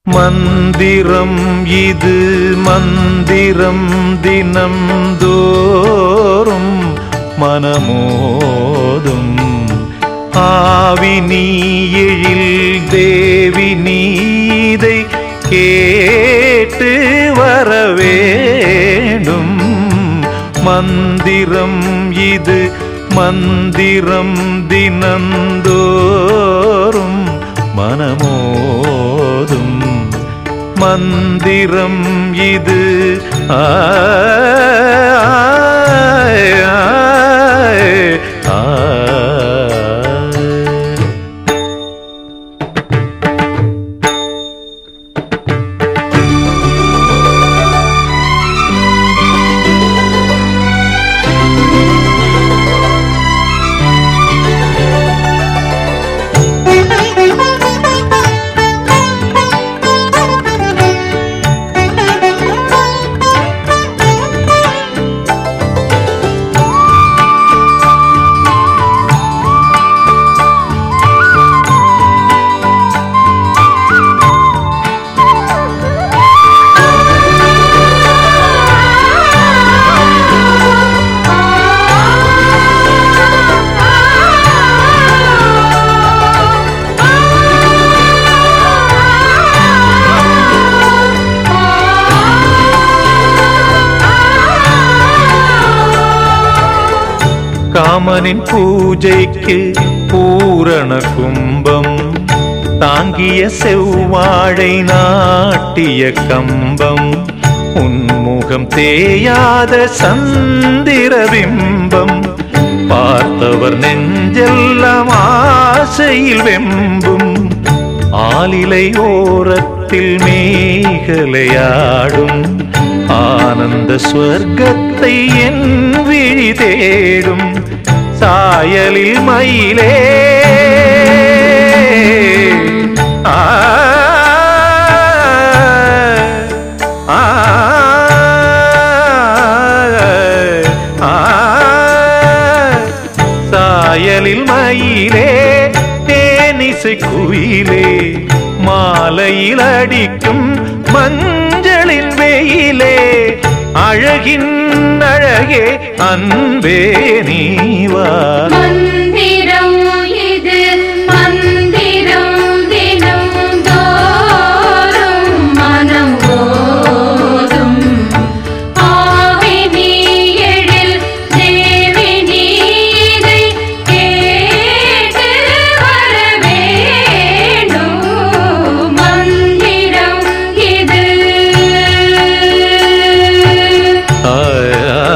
மந்திரம் இது மந்திரம் தினம் தோறும் மனமோதும் ஆவி நீ எழில் தேவி நீதை கேட்டு வர வேண்டும் மந்திரம் இது மந்திரம் தினந்தோறும் மனமோதும் மந்திரம் இது ஆய், ஆய், ஆய். காமனின் பூஜைக்கு பூரண கும்பம் தாங்கிய செவ்வாழை நாட்டிய கம்பம் உன்முகம் தேயாத சந்திர பிம்பம் பார்த்தவர் நெஞ்செல்லாம் ஆசையில் வெம்பும் ஆலிலை ஓரத்தில் மேகலையாடும் ஆனந்த ஸ்வர்க்கத்தை என் விழி தேடும் சாயலில் மயிலே ஆ, ஆ, ஆ, சாயலில் மயிலே தேனிசை குயிலே மாலையில் அடிக்கும் மஞ்சளின் வெயிலே அழகின் அழகே அன்பே நீவா மந்திரம் இது மந்திரம் தினம் தோறும் மனம் ஓதும் ஆவி நீ எழில் தேவி நீதை கேட்டு வர வேண்டும் மந்திரம் இது ஆய், ஆய், ஆய்.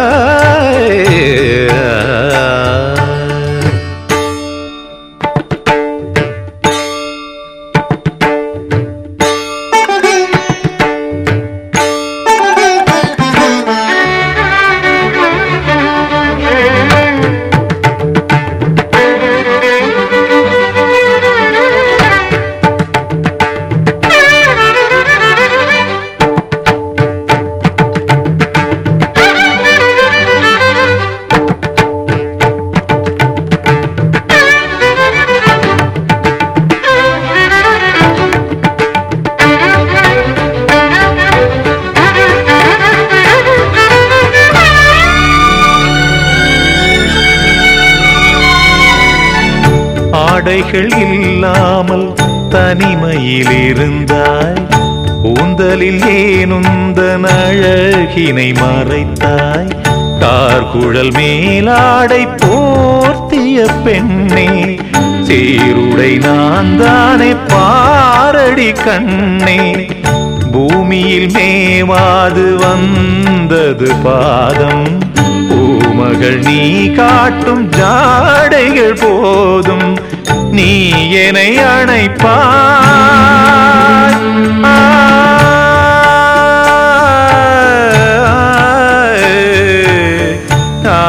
ஆடைகள் இல்லாமல் தனிமையில் இருந்தாய் கூந்தலில் ஏனுந்த அழகினை மறைத்தாய் கார்குழல் மேலாடை போர்த்திய பெண்ணே சீருடை நான் தானே பாரடி கண்ணே பூமியில் மேவாது வந்தது பாதம் பூமகள் நீ காட்டும் ஜாடைகள் போதும் நீ என்னை அணைப்பாய் ஆ, ஆ,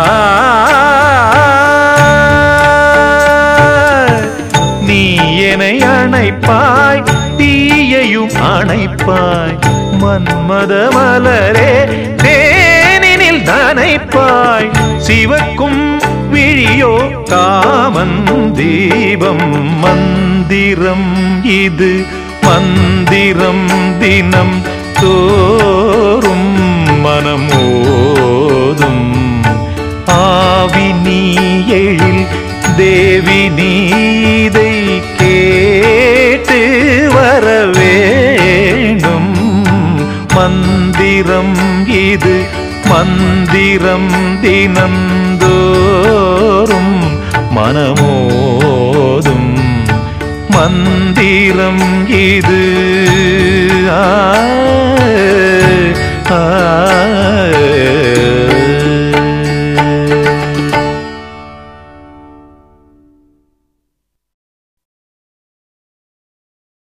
நீ என்னை அணைப்பாய் தீயையும் அணைப்பாய் மன்மத மலரே தேனினில் நனைப்பாய் சிவக்கும் விழியோ காமன் தீபம் மந்திரம் இது மந்திரம் தினம் தோறும் மனம் ஓதும் ஆவி நீ எழில் தேவி நீதை கேட்டு வர வேணும் மந்திரம் இது மந்திரம் தினந்தோறும் மனமோதும் மந்திரம் இது ஆ